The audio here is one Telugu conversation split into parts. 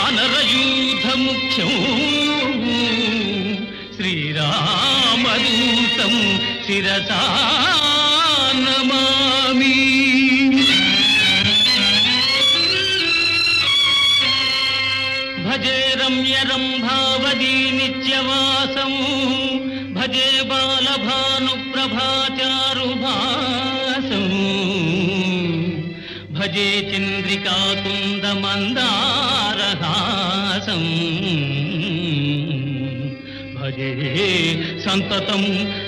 వానరయూథ ముఖ్యం శ్రీరామదూతం శిరసా నమామి భజే రమ్య రంభావదీ నిత్యవాసం భజే బాలభాను ప్రభాచారు భాసం భజే చంద్రికాకుంద మందారహాసం భజే సంతతం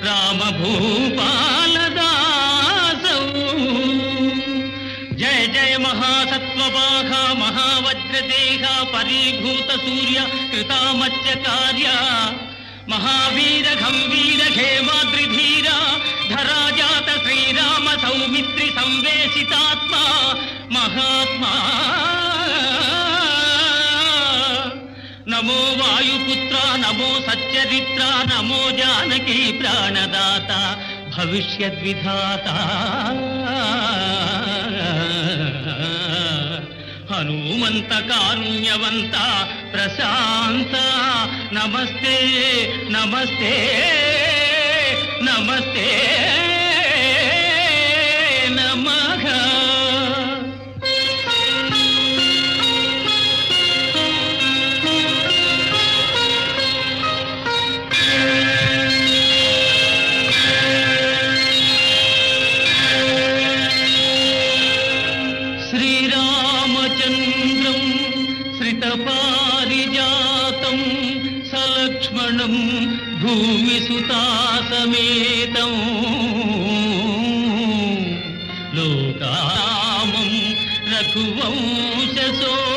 రామభూపాలదాసం జయ జయ మహాసత్వపాహ మహావజ్రదేహ పరీభూత సూర్య కృతామత్య కార్య మహావీర గంభీర ఖేమాద్రిధీర ధరాజాత శ్రీరామ సౌమిత్రి సంవేశితాత్మ మహాత్మా నమో వాయుపుత్ర నమో సత్యరిత్ర నమో జానకి ప్రాణదాత భవిష్యద్విధాత హనుమంత కారుణ్యవంత ప్రశాంత నమస్తే నమస్తే నమస్తే నమః శ్రీరామచంద్రం శ్రితపారిజాతం సలక్ష్మణం భూమిసుతాసమేతం లోకామం రఘువంశసో